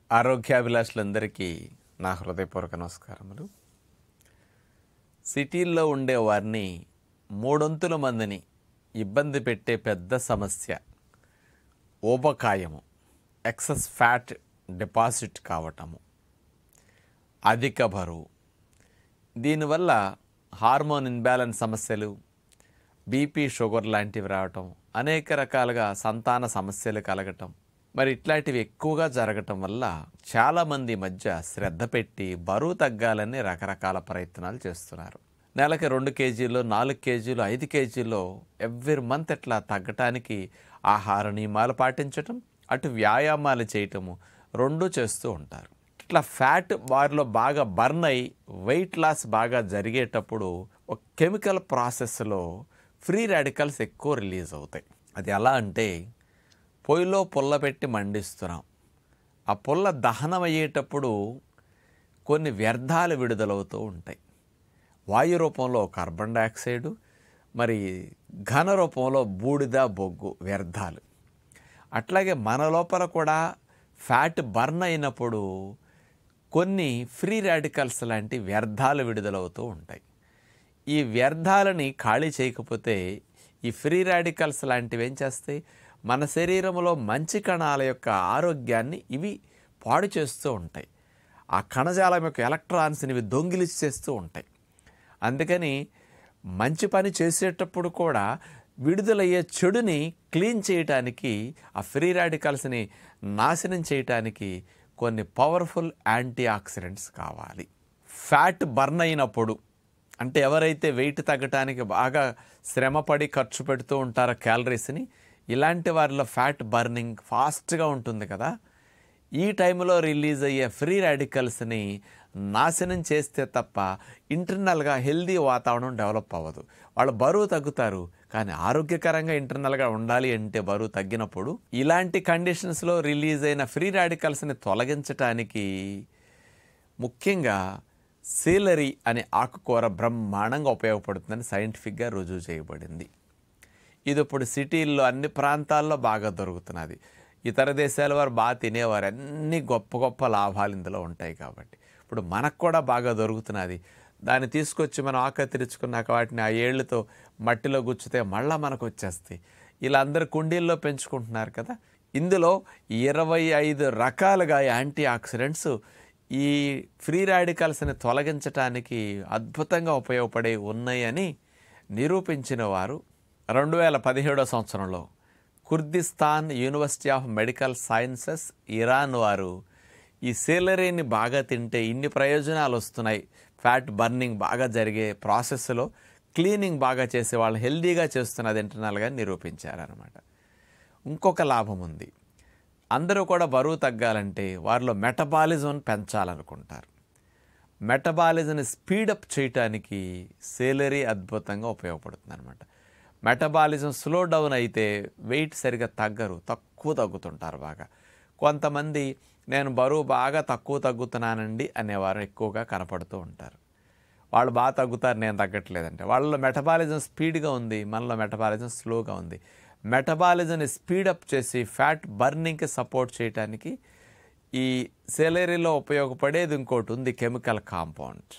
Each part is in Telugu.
ఆరోగ్యాభిలాషులందరికీ నా హృదయపూర్వక నమస్కారములు సిటీల్లో ఉండే వారిని మూడొంతుల మందిని ఇబ్బంది పెట్టే పెద్ద సమస్య ఊబకాయము ఎక్సెస్ ఫ్యాట్ డిపాజిట్ కావటము అధిక బరువు దీనివల్ల హార్మోన్ ఇన్బ్యాలెన్స్ సమస్యలు బీపీ షుగర్ లాంటివి రావటం అనేక రకాలుగా సంతాన సమస్యలు కలగటం మరి ఇట్లాంటివి ఎక్కువగా జరగటం వల్ల చాలామంది మధ్య శ్రద్ధ పెట్టి బరువు తగ్గాలని రకరకాల ప్రయత్నాలు చేస్తున్నారు నెలకి రెండు కేజీలు నాలుగు కేజీలు ఐదు కేజీలు ఎవ్రీ మంత్ ఇట్లా తగ్గటానికి ఆహార నియమాలు పాటించటం అటు వ్యాయామాలు చేయటము రెండు చేస్తూ ఉంటారు ఇట్లా ఫ్యాట్ వారిలో బాగా బర్న్ అయి వెయిట్ లాస్ బాగా జరిగేటప్పుడు ఒక కెమికల్ ప్రాసెస్లో ఫ్రీ రాడికల్స్ ఎక్కువ రిలీజ్ అవుతాయి అది ఎలా అంటే పొయ్యిలో పుల్ల పెట్టి మండిస్తున్నాం ఆ పుల్ల దహనం అయ్యేటప్పుడు కొన్ని వ్యర్థాలు విడుదలవుతూ ఉంటాయి వాయు రూపంలో కార్బన్ డయాక్సైడు మరి ఘన రూపంలో బూడిద బొగ్గు వ్యర్థాలు అట్లాగే మన లోపల కూడా ఫ్యాట్ బర్న్ అయినప్పుడు కొన్ని ఫ్రీ రాడికల్స్ లాంటి వ్యర్థాలు విడుదలవుతూ ఉంటాయి ఈ వ్యర్థాలని ఖాళీ చేయకపోతే ఈ ఫ్రీ రాడికల్స్ లాంటివి ఏం చేస్తాయి మన శరీరంలో మంచి కణాల యొక్క ఆరోగ్యాన్ని ఇవి పాడు చేస్తూ ఉంటాయి ఆ కణజాలం యొక్క ఎలక్ట్రాన్స్ని ఇవి దొంగిలిచ్చేస్తూ ఉంటాయి అందుకని మంచి పని చేసేటప్పుడు కూడా విడుదలయ్యే చెడుని క్లీన్ చేయటానికి ఆ ఫ్రీ రాడికల్స్ని నాశనం చేయటానికి కొన్ని పవర్ఫుల్ యాంటీ ఆక్సిడెంట్స్ కావాలి ఫ్యాట్ బర్న్ అయినప్పుడు అంటే ఎవరైతే వెయిట్ తగ్గటానికి బాగా శ్రమపడి ఖర్చు పెడుతూ ఉంటారో క్యాలరీస్ని ఇలాంటి వారిలో ఫ్యాట్ బర్నింగ్ ఫాస్ట్గా ఉంటుంది కదా ఈ టైంలో రిలీజ్ అయ్యే ఫ్రీ రాడికల్స్ని నాశనం చేస్తే తప్ప ఇంటర్నల్గా హెల్దీ వాతావరణం డెవలప్ అవ్వదు వాళ్ళు బరువు తగ్గుతారు కానీ ఆరోగ్యకరంగా ఇంటర్నల్గా ఉండాలి అంటే బరువు తగ్గినప్పుడు ఇలాంటి కండిషన్స్లో రిలీజ్ అయిన ఫ్రీ రాడికల్స్ని తొలగించటానికి ముఖ్యంగా సీలరీ అనే ఆకుకూర బ్రహ్మాండంగా ఉపయోగపడుతుందని సైంటిఫిక్గా రుజువు చేయబడింది ఇది ఇప్పుడు సిటీల్లో అన్ని ప్రాంతాల్లో బాగా దొరుకుతున్నది ఇతర దేశాల వారు బాగా తినేవారు అన్ని గొప్ప గొప్ప లాభాలు ఇందులో ఉంటాయి కాబట్టి ఇప్పుడు మనకు కూడా బాగా దొరుకుతున్నది దాన్ని తీసుకొచ్చి మనం ఆకత్తిరించుకున్నాక వాటిని ఆ ఏళ్ళతో మట్టిలో గుచ్చితే మళ్ళీ మనకు వచ్చేస్తాయి ఇలా అందరు కుండీల్లో పెంచుకుంటున్నారు కదా ఇందులో ఇరవై ఐదు రకాలుగా యాంటీ ఆక్సిడెంట్స్ ఈ ఫ్రీ రాడికల్స్ని తొలగించటానికి అద్భుతంగా ఉపయోగపడే ఉన్నాయని నిరూపించిన వారు రెండు వేల పదిహేడో సంవత్సరంలో Kurdistan university of medical sciences Iran వారు ఈ సేలరీని బాగా తింటే ఇన్ని ప్రయోజనాలు వస్తున్నాయి ఫ్యాట్ బర్నింగ్ బాగా జరిగే ప్రాసెస్లో క్లీనింగ్ బాగా చేసే వాళ్ళు హెల్దీగా చేస్తున్నది ఇంటర్నల్గా నిరూపించారనమాట ఇంకొక లాభం ఉంది అందరూ కూడా బరువు తగ్గాలంటే వారిలో మెటబాలిజం పెంచాలనుకుంటారు మెటబాలిజంని స్పీడప్ చేయటానికి సేలరీ అద్భుతంగా ఉపయోగపడుతుంది అనమాట మెటబాలిజం స్లో డౌన్ అయితే వెయిట్ సరిగా తగ్గరు తక్కువ తగ్గుతుంటారు బాగా కొంతమంది నేను బరువు బాగా తక్కువ తగ్గుతున్నానండి అనేవారు ఎక్కువగా కనపడుతూ ఉంటారు వాళ్ళు బాగా తగ్గుతారు నేను తగ్గట్లేదంటే వాళ్ళలో మెటబాలిజం స్పీడ్గా ఉంది మనలో మెటబాలిజం స్లోగా ఉంది మెటబాలిజంని స్పీడప్ చేసి ఫ్యాట్ బర్నింగ్కి సపోర్ట్ చేయడానికి ఈ సెలరీలో ఉపయోగపడేది ఇంకోటి ఉంది కెమికల్ కాంపౌండ్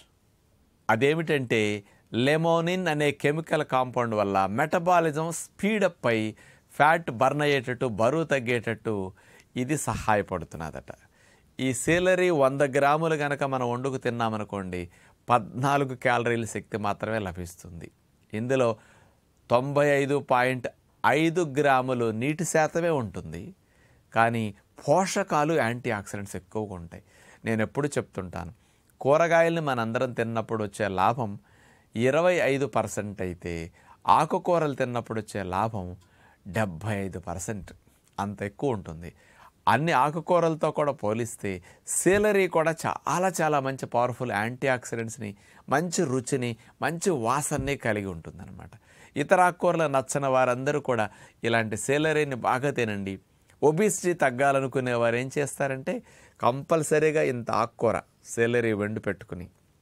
అదేమిటంటే లెమోనిన్ అనే కెమికల్ కాంపౌండ్ వల్ల మెటబాలిజం స్పీడప్ అయి ఫ్యాట్ బర్న్ అయ్యేటట్టు బరువు తగ్గేటట్టు ఇది సహాయపడుతున్నదట ఈ సేలరీ వంద గ్రాములు కనుక మనం వండుకు తిన్నామనుకోండి పద్నాలుగు క్యాలరీల శక్తి మాత్రమే లభిస్తుంది ఇందులో తొంభై ఐదు పాయింట్ ఐదు గ్రాములు నీటి శాతమే ఉంటుంది కానీ పోషకాలు యాంటీ ఆక్సిడెంట్స్ ఎక్కువగా ఉంటాయి నేను ఎప్పుడు చెప్తుంటాను కూరగాయల్ని మనందరం తిన్నప్పుడు వచ్చే లాభం ఇరవై ఐదు పర్సెంట్ అయితే ఆకుకూరలు తిన్నప్పుడు వచ్చే లాభం డెబ్భై ఐదు పర్సెంట్ అంత ఎక్కువ ఉంటుంది అన్ని ఆకుకూరలతో కూడా పోలిస్తే సేలరీ కూడా చాలా చాలా మంచి పవర్ఫుల్ యాంటీ ఆక్సిడెంట్స్ని మంచి రుచిని మంచి వాసనని కలిగి ఉంటుందన్నమాట ఇతర ఆకుకూరలు నచ్చని వారందరూ కూడా ఇలాంటి సేలరీని బాగా తినండి ఒబిసిటీ తగ్గాలనుకునే వారు ఏం చేస్తారంటే కంపల్సరీగా ఇంత ఆకుకూర సేలరీ వెండి పెట్టుకుని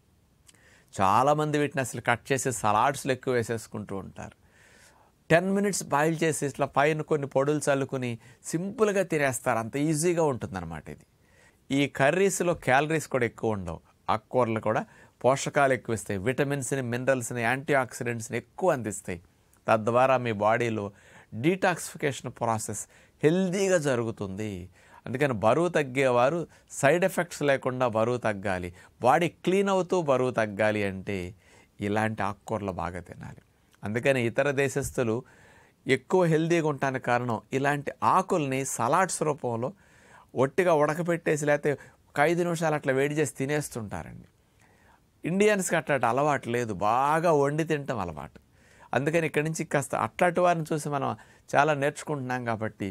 చాలామంది వీటిని అసలు కట్ చేసి సలాడ్స్లు ఎక్కువ వేసేసుకుంటూ ఉంటారు టెన్ మినిట్స్ బాయిల్ చేసి ఇట్లా పైన కొన్ని పొడులు చల్లుకుని సింపుల్గా తినేస్తారు అంత ఈజీగా ఉంటుందన్నమాట ఇది ఈ కర్రీస్లో క్యాలరీస్ కూడా ఎక్కువ ఉండవు ఆకుకూరలు కూడా పోషకాలు ఎక్కువ ఇస్తాయి విటమిన్స్ని మినరల్స్ని యాంటీ ఆక్సిడెంట్స్ని ఎక్కువ అందిస్తాయి తద్వారా మీ బాడీలో డీటాక్సిఫికేషన్ ప్రాసెస్ హెల్దీగా జరుగుతుంది అందుకని బరువు తగ్గేవారు సైడ్ ఎఫెక్ట్స్ లేకుండా బరువు తగ్గాలి బాడీ క్లీన్ అవుతూ బరువు తగ్గాలి అంటే ఇలాంటి ఆకుకూరలు బాగా తినాలి అందుకని ఇతర దేశస్తులు ఎక్కువ హెల్దీగా ఉండటానికి కారణం ఇలాంటి ఆకుల్ని సలాడ్స్ రూపంలో ఒట్టిగా ఉడకపెట్టేసి లేకపోతే ఒక ఐదు నిమిషాలు అట్లా వేడి చేసి తినేస్తుంటారండి ఇండియన్స్కి అట్లాంటి అలవాటు లేదు బాగా వండి తింటాం అలవాటు అందుకని ఇక్కడి నుంచి కాస్త అట్లాంటి వారిని చూసి మనం చాలా నేర్చుకుంటున్నాం కాబట్టి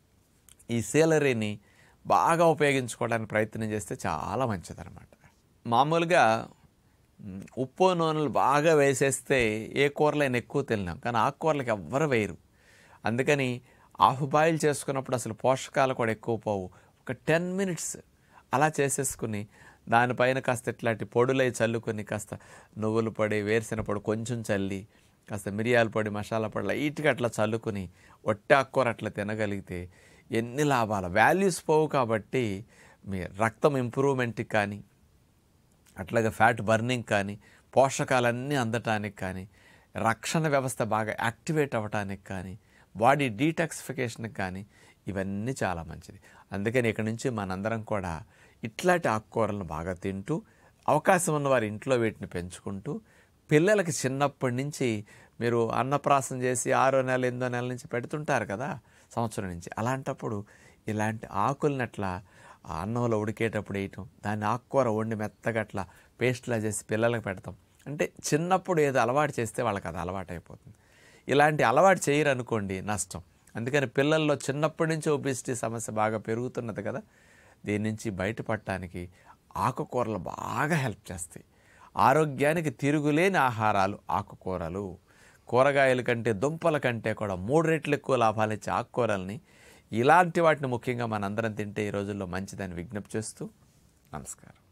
ఈ సేలరీని బాగా ఉపయోగించుకోవడానికి ప్రయత్నం చేస్తే చాలా మంచిదన్నమాట మామూలుగా మ్, ఉప్పు నూనెలు బాగా వేసేస్తే ఏ కూరలైనా ఎక్కువ తిన్నాం కానీ ఆకుకూరలకు ఎవ్వరు వేయరు అందుకని హాఫ్ బాయిల్ చేసుకున్నప్పుడు అసలు పోషకాలు కూడా ఎక్కువ పోవు ఒక టెన్ మినిట్స్ అలా చేసేసుకుని దానిపైన కాస్త ఇట్లాంటి పొడులై చల్లుకొని కాస్త నువ్వుల పొడి వేరుశెనగ పొడి కొంచెం చల్లి కాస్త మిరియాల పొడి మసాలా పొడి లైట్గా అట్లా చల్లుకుని ఒట్టి ఆకుకూర అట్లా తినగలిగితే ఎన్ని లాభాలు వాల్యూస్ పోవు కాబట్టి మీ రక్తం ఇంప్రూవ్మెంట్కి కానీ అట్లాగే ఫ్యాట్ బర్నింగ్ కానీ పోషకాలన్నీ అందటానికి కానీ రక్షణ వ్యవస్థ బాగా యాక్టివేట్ అవ్వటానికి కానీ బాడీ డీటాక్సిఫికేషన్కి కానీ ఇవన్నీ చాలా మంచిది అందుకని ఇక్కడి నుంచి మనందరం కూడా ఇట్లాంటి ఆకుకూరలను బాగా తింటూ అవకాశం ఉన్న వారి ఇంట్లో వీటిని పెంచుకుంటూ పిల్లలకి చిన్నప్పటి నుంచి మీరు అన్నప్రాసం చేసి ఆరో నెల ఎనిమిదో నెల నుంచి పెడుతుంటారు కదా సంవత్సరం నుంచి అలాంటప్పుడు ఇలాంటి ఆకుల్ని అట్లా ఆ అన్నంలో ఉడికేటప్పుడు వేయటం దాన్ని ఆకుకూర వండి మెత్తగా అట్లా పేస్ట్లా చేసి పిల్లలకు పెడతాం అంటే చిన్నప్పుడు ఏదో అలవాటు చేస్తే వాళ్ళకి అది అలవాటు అయిపోతుంది ఇలాంటి అలవాటు చేయరు అనుకోండి నష్టం అందుకని పిల్లల్లో చిన్నప్పటి నుంచి ఒబిసిటీ సమస్య బాగా పెరుగుతున్నది కదా దీని నుంచి బయటపడటానికి ఆకుకూరలు బాగా హెల్ప్ చేస్తాయి ఆరోగ్యానికి తిరుగులేని ఆహారాలు ఆకుకూరలు కూరగాయల కంటే దుంపల కంటే కూడా మూడు రెట్లు ఎక్కువ లాభాలు ఇచ్చే ఆకుకూరల్ని ఇలాంటి వాటిని ముఖ్యంగా మనందరం తింటే ఈ రోజుల్లో మంచిదని విజ్ఞప్తి చేస్తూ నమస్కారం